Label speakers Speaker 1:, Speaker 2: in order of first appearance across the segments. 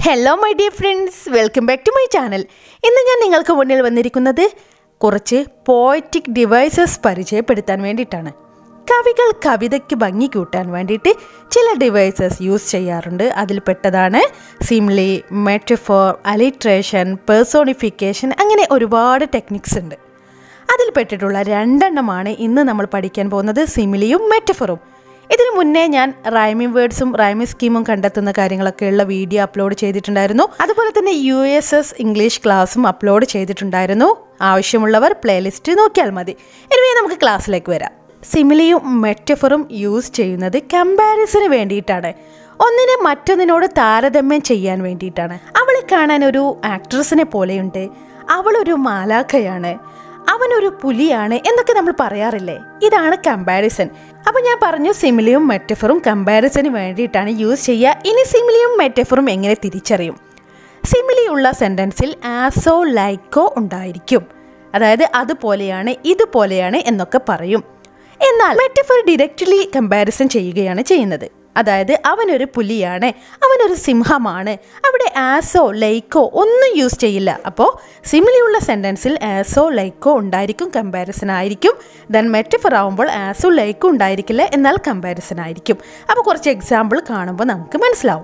Speaker 1: hello my dear friends welcome back to my channel ഇന്ന് ഞാൻ നിങ്ങൾക്ക് മുന്നിൽ വന്നിരിക്കുന്നത് കുറച്ച് പോയറ്റിക് ഡിവൈസസ് പരിചയപ്പെടുത്താൻ വേണ്ടിയിട്ടാണ് കവികൾ കവിതയ്ക്ക് ഭംഗി കൂട്ടാൻ വേണ്ടിയിട്ട് ചില ഡിവൈസസ് യൂസ് ചെയ്യാറുണ്ട് അതിൽപ്പെട്ടതാണ് സിംലി മെറ്റഫോർ അലിട്രേഷൻ പേഴ്സോണിഫിക്കേഷൻ അങ്ങനെ ഒരുപാട് ടെക്നിക്സ് ഉണ്ട് അതിൽപ്പെട്ടിട്ടുള്ള രണ്ടെണ്ണമാണ് ഇന്ന് നമ്മൾ പഠിക്കാൻ പോകുന്നത് സിമിലിയും മെറ്റഫറും ഇതിനു മുന്നേ ഞാൻ റൈമിംഗ് വേർഡ്സും റൈമിംഗ് സ്കീമും കണ്ടെത്തുന്ന കാര്യങ്ങളൊക്കെയുള്ള വീഡിയോ അപ്ലോഡ് ചെയ്തിട്ടുണ്ടായിരുന്നു അതുപോലെ തന്നെ യു എസ് എസ് ഇംഗ്ലീഷ് ക്ലാസ്സും അപ്ലോഡ് ചെയ്തിട്ടുണ്ടായിരുന്നു ആവശ്യമുള്ളവർ പ്ലേലിസ്റ്റ് നോക്കിയാൽ മതി ഇനി നമുക്ക് ക്ലാസ്സിലേക്ക് വരാം സിമിലിയും മെറ്റഫറും യൂസ് ചെയ്യുന്നത് കമ്പാരിസന് വേണ്ടിയിട്ടാണ് ഒന്നിനെ മറ്റൊന്നിനോട് താരതമ്യം ചെയ്യാൻ വേണ്ടിയിട്ടാണ് അവളെ കാണാൻ ഒരു ആക്ട്രസിനെ പോലെയുണ്ട് അവളൊരു മാലാഖയാണ് അവനൊരു പുലിയാണ് എന്നൊക്കെ നമ്മൾ പറയാറില്ലേ ഇതാണ് കമ്പാരിസൺ അപ്പൊ ഞാൻ പറഞ്ഞു സിമിലിയും മെറ്റഫറും കമ്പാരിസന് വേണ്ടിയിട്ടാണ് യൂസ് ചെയ്യുക ഇനി സിമിലിയും മെറ്റഫറും എങ്ങനെ തിരിച്ചറിയും സിമിലി ഉള്ള സെന്റൻസിൽ ആസോ ലൈക്കോ ഉണ്ടായിരിക്കും അതായത് അതുപോലെയാണ് ഇതുപോലെയാണ് എന്നൊക്കെ പറയും എന്നാൽ മെറ്റഫർ ഡയറക്റ്റ്ലി കമ്പാരിസൺ ചെയ്യുകയാണ് ചെയ്യുന്നത് അതായത് അവനൊരു പുലിയാണ് അവനൊരു സിംഹമാണ് അവിടെ ആസോ ലൈക്കോ ഒന്നും യൂസ് ചെയ്യില്ല അപ്പോൾ സിമിലിയുള്ള സെൻറ്റൻസിൽ ആസോ ലൈക്കോ ഉണ്ടായിരിക്കും കമ്പാരിസൺ ആയിരിക്കും ദെൻ മെറ്റഫർ ആവുമ്പോൾ ആസോ ലൈക്കോ ഉണ്ടായിരിക്കില്ല എന്നാൽ കമ്പാരിസൺ ആയിരിക്കും അപ്പോൾ കുറച്ച് എക്സാമ്പിൾ കാണുമ്പോൾ നമുക്ക് മനസ്സിലാവും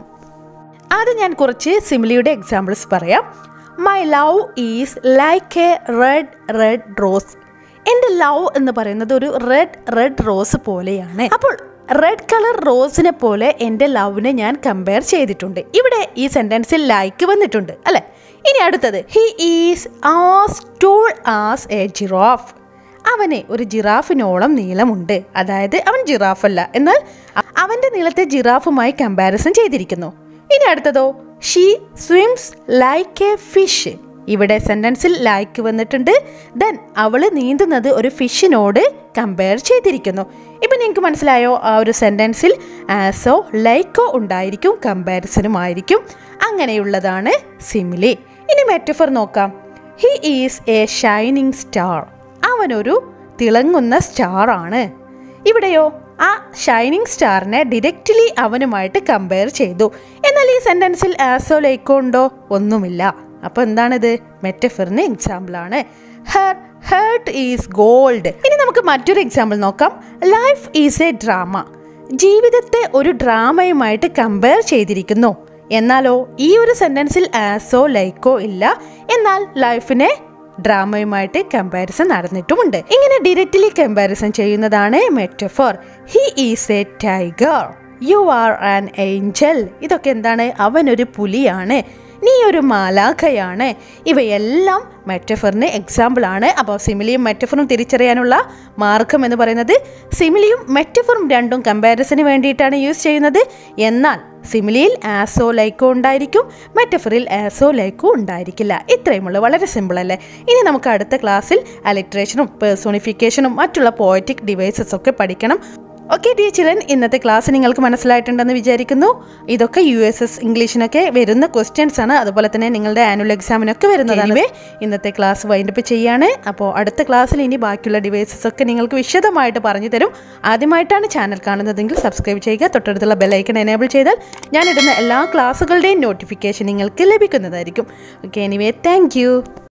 Speaker 1: ആദ്യം ഞാൻ കുറച്ച് സിമിലിയുടെ എക്സാമ്പിൾസ് പറയാം my love is like a red red rose എൻ്റെ ലവ് എന്ന് പറയുന്നത് ഒരു റെഡ് റെഡ് റോസ് പോലെയാണ് അപ്പോൾ റെഡ് കളർ റോസിനെ പോലെ എൻ്റെ ലവിനെ ഞാൻ കമ്പയർ ചെയ്തിട്ടുണ്ട് ഇവിടെ ഈ സെൻറ്റൻസിൽ ലൈക്ക് വന്നിട്ടുണ്ട് അല്ലേ ഇനി അടുത്തത് he is as tall as a giraffe അവന് ഒരു ജിറാഫിനോളം നീളമുണ്ട് അതായത് അവൻ ജിറാഫല്ല എന്നാൽ അവൻ്റെ നീളത്തെ ജിറാഫുമായി കമ്പാരിസൺ ചെയ്തിരിക്കുന്നു ഇനി അടുത്തതോ she swims like a fish ഇവിടെ സെൻറ്റൻസിൽ ലൈക്ക് വന്നിട്ടുണ്ട് ദെൻ അവൾ നീന്തുന്നത് ഒരു ഫിഷിനോട് കമ്പയർ ചെയ്തിരിക്കുന്നു ഇപ്പം നിങ്ങൾക്ക് മനസ്സിലായോ ആ ഒരു സെൻറ്റൻസിൽ ആസോ ലൈക്കോ ഉണ്ടായിരിക്കും കമ്പാരിസനുമായിരിക്കും അങ്ങനെയുള്ളതാണ് സിമിലി ഇനി മെറ്റഫർ നോക്കാം he is a shining star അവനൊരു തിളങ്ങുന്ന സ്റ്റാർ ആണ് ഇവിടെയോ ആ ഷൈനിങ് സ്റ്റാറിനെ ഡിറക്റ്റ്ലി അവനുമായിട്ട് കമ്പയർ ചെയ്തു എന്നാൽ ഈ സെൻറ്റൻസിൽ ആസോ ലൈക്കോ ഉണ്ടോ ഒന്നുമില്ല അപ്പോൾ എന്താണിത് മെറ്റഫറിന് എക്സാമ്പിൾ ആണ് ഹെർ ഹേർട്ട് ഈസ് ഗോൾഡ് ഇനി നമുക്ക് മറ്റൊരു എക്സാമ്പിൾ നോക്കാം ലൈഫ് ഈസ് എ ഡ്രാമ ജീവിതത്തെ ഒരു ഡ്രാമയുമായിട്ട് കമ്പയർ ചെയ്തിരിക്കുന്നു എന്നാലോ ഈ ഒരു സെന്റൻസിൽ ആസോ ലൈക്കോ ഇല്ല എന്നാൽ ലൈഫിനെ ഡ്രാമയുമായിട്ട് കമ്പാരിസൺ നടന്നിട്ടുമുണ്ട് ഇങ്ങനെ ഡയറക്റ്റ്ലി കമ്പാരിസൺ ചെയ്യുന്നതാണ് metaphor he is a tiger you are an angel ഇതൊക്കെ എന്താണ് അവനൊരു പുലിയാണ് നീ ഒരു മാലാഖയാണ് ഇവയെല്ലാം മെറ്റഫറിന് എക്സാമ്പിൾ ആണ് അപ്പോൾ സിമിലിയും മെറ്റഫറും തിരിച്ചറിയാനുള്ള മാർഗം എന്ന് പറയുന്നത് സിമിലിയും മെറ്റഫറും രണ്ടും കമ്പാരിസന് വേണ്ടിയിട്ടാണ് യൂസ് ചെയ്യുന്നത് എന്നാൽ സിമിലിയിൽ ആസോ ലൈക്കോ ഉണ്ടായിരിക്കും മെറ്റഫറിൽ ആസോ ലൈക്കോ ഉണ്ടായിരിക്കില്ല ഇത്രയുമുള്ള വളരെ സിമ്പിൾ അല്ലേ ഇനി നമുക്ക് അടുത്ത ക്ലാസ്സിൽ അലിട്രേഷനും പേഴ്സോണിഫിക്കേഷനും മറ്റുള്ള പോയറ്റിക് ഡിവൈസസ് ഒക്കെ പഠിക്കണം ഓക്കെ ഡിയർ ചിലൻ ഇന്നത്തെ ക്ലാസ് നിങ്ങൾക്ക് മനസ്സിലായിട്ടുണ്ടെന്ന് വിചാരിക്കുന്നു ഇതൊക്കെ യു എസ് എസ് ഇംഗ്ലീഷിനൊക്കെ വരുന്ന ക്വസ്റ്റ്യൻസ് ആണ് അതുപോലെ തന്നെ നിങ്ങളുടെ ആനുവൽ എക്സാമിനൊക്കെ വരുന്നതാണ് ഇന്നത്തെ ക്ലാസ് വൈൻഡപ്പ് ചെയ്യാണ് അപ്പോൾ അടുത്ത ക്ലാസ്സിൽ ഇനി ബാക്കിയുള്ള ഡിവൈസസ് ഒക്കെ നിങ്ങൾക്ക് വിശദമായിട്ട് പറഞ്ഞു തരും ആദ്യമായിട്ടാണ് ചാനൽ കാണുന്നതെങ്കിൽ സബ്സ്ക്രൈബ് ചെയ്യുക തൊട്ടടുത്തുള്ള ബെലൈക്കൺ എനേബിൾ ചെയ്താൽ ഞാനിടുന്ന എല്ലാ ക്ലാസ്സുകളുടെയും നോട്ടിഫിക്കേഷൻ നിങ്ങൾക്ക് ലഭിക്കുന്നതായിരിക്കും ഓക്കെ എനിവേ താങ്ക്